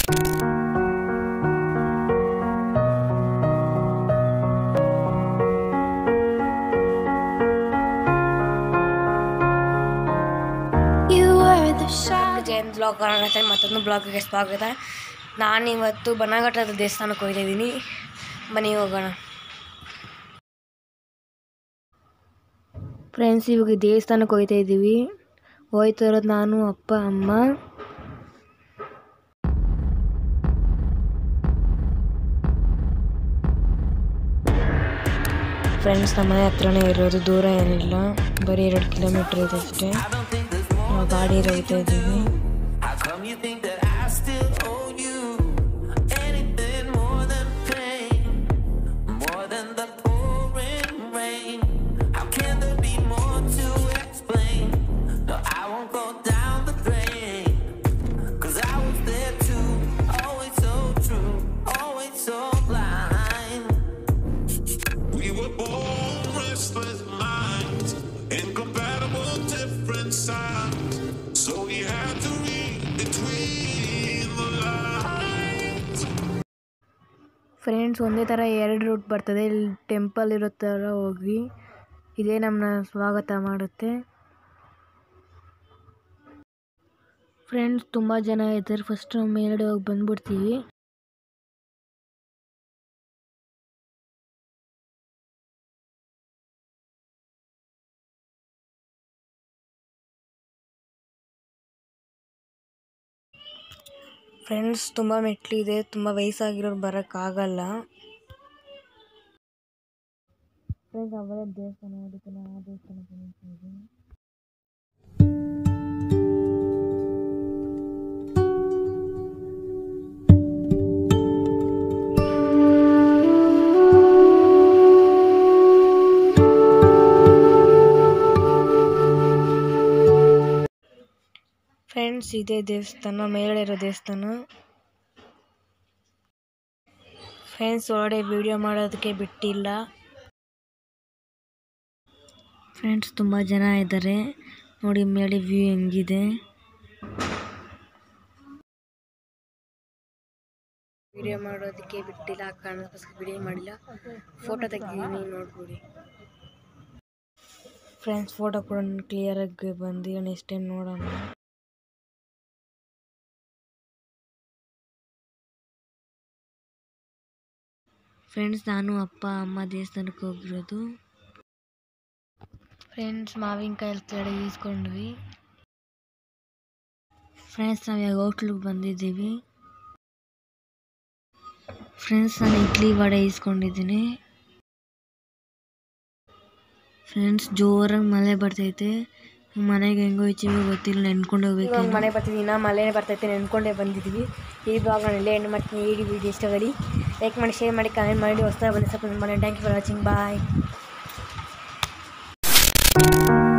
You were the shadow. Jayanth blog ಕಾರಣತ್ತೆ ಮತ್ತೊಂದು ಬ್ಲಾಗ್ಗೆ ಸ್ವಾಗತ ನಾನಿವತ್ತು ಬನಘಟ್ಟದ ದೇವಸ್ಥಾನಕ್ಕೆ ಹೋಗ್ತಾ ಇದ್ದೀನಿ ಬನ್ನಿ ಹೋಗೋಣ ಫ್ರೆಂಡ್ಸ್ ಇವಾಗ ದೇವಸ್ಥಾನಕ್ಕೆ ಹೋಗ್ತಾ ಇದ್ದೀವಿ ಹೋಯ್ತಾ ಇರೋದು ನಾನು ಅಪ್ಪ ಅಮ್ಮ ಫ್ರೆಂಡ್ಸ್ ನಮ್ಮ ಮನೆ ಹತ್ರನೇ ಇರೋದು ದೂರ ಏನಿಲ್ಲ ಬರೀ ಎರಡು ಕಿಲೋಮೀಟ್ರ್ ಇದೆ ಅಷ್ಟೇ ನಾವು ಗಾಡಿ ಹೋಗ್ತಾ ಇದ್ದೀವಿ How come you think that I still owe you anything more than pain, more than the pouring rain? How can there be more to explain? No, I won't go down the drain. Cause I was there too, always so true, always so blind. We were born restless minds, incompatible, different sides. So we had to read between the lines. Friends ಒಂದೇ ಥರ ಎರಡು root ಬರ್ತದೆ ಇಲ್ಲಿ temple ಇರೋ ಥರ ಹೋಗಿ ಇದೇ ನಮ್ಮನ್ನ ಸ್ವಾಗತ ಮಾಡುತ್ತೆ ಫ್ರೆಂಡ್ಸ್ ತುಂಬ ಜನ ಇದ್ದಾರೆ ಫಸ್ಟ್ ನಾವು ಮೇಲ್ಗಡೆ ಹೋಗಿ ಬಂದ್ಬಿಡ್ತೀವಿ ಫ್ರೆಂಡ್ಸ್ ತುಂಬ ಮೆಟ್ಲಿದೆ ತುಂಬ ವಯಸ್ಸಾಗಿರೋರು ಬರೋಕ್ಕಾಗಲ್ಲ ಫ್ರೆಂಡ್ಸ್ ಅವರ ದೇವಸ್ಥಾನ ನೋಡಿದ್ದು ನಾವು ಆ ದೇವಸ್ಥಾನಕ್ಕೆ ಹೋಗ್ತಿದ್ದೀವಿ ಫ್ರೆಂಡ್ಸ್ ಇದೇ ದೇವಸ್ಥಾನ ಮೇಲ್ಗಡೆ ಇರೋ ದೇವಸ್ಥಾನ ಫ್ರೆಂಡ್ಸ್ ಒಳಗಡೆ ವಿಡಿಯೋ ಮಾಡೋದಕ್ಕೆ ಬಿಟ್ಟಿಲ್ಲ ಫ್ರೆಂಡ್ಸ್ ತುಂಬ ಜನ ಇದ್ದಾರೆ ನೋಡಿ ಮೇಲೆ ವ್ಯೂ ಹೆಂಗಿದೆ ವಿಡಿಯೋ ಮಾಡೋದಕ್ಕೆ ಬಿಟ್ಟಿಲ್ಲ ಆ ಕಾರಣಕ್ಕೋಸ್ಕರ ವಿಡಿಯೋ ಮಾಡಿಲ್ಲ ಫೋಟೋ ತೆಗ್ದಿದ್ದೀನಿ ನೋಡ್ಬಿಡಿ ಫ್ರೆಂಡ್ಸ್ ಫೋಟೋ ಕೂಡ ಕ್ಲಿಯರಾಗಿ ಬಂದಿಲ್ಲ ನೆಕ್ಸ್ಟ್ ಟೈಮ್ ನೋಡೋಣ ಫ್ರೆಂಡ್ಸ್ ನಾನು ಅಪ್ಪ ಅಮ್ಮ ದೇವಸ್ಥಾನಕ್ಕೆ ಹೋಗಿರೋದು ಫ್ರೆಂಡ್ಸ್ ಮಾವಿನಕಾಯಿ ಕೆಳಗಡೆ ಈಸ್ಕೊಂಡ್ವಿ ಫ್ರೆಂಡ್ಸ್ ನಾವು ಈಗ ಹೋಟ್ಲಿಗೆ ಬಂದಿದ್ದೀವಿ ಫ್ರೆಂಡ್ಸ್ ನಾನು ಇಡ್ಲಿ ವಡೆ ಈಸ್ಕೊಂಡಿದ್ದೀನಿ ಫ್ರೆಂಡ್ಸ್ ಜೋರಾಗಿ ಮಳೆ ಬರ್ತೈತೆ ಮನೆಗೆ ಹೆಂಗೋ ಹೋಯ್ತೀವಿ ಗೊತ್ತಿಲ್ಲ ನೆನ್ಕೊಂಡು ಹೋಗ್ಬೇಕು ಮನೆ ಬರ್ತಿದ್ದೀವಿ ನಾ ಮಳೆ ಬರ್ತೈತೆ ನೆನ್ಕೊಂಡೇ ಬಂದಿದ್ದೀವಿ ಈ ಬ್ಲಾಗ್ ನಾನು ಇಲ್ಲೇ ಎಂಡ್ ಮಾಡ್ತೀನಿ ಈ ವಿಡಿಯೋ ಇಷ್ಟವಾಗಿ ಲೈಕ್ ಮಾಡಿ ಶೇರ್ ಮಾಡಿ ಕಮೆಂಟ್ ಮಾಡಿ ಹೊಸದಾಗಿ ಬಂದು ಸಪೋರ್ಟ್ ಮಾಡಿ thank you for watching bye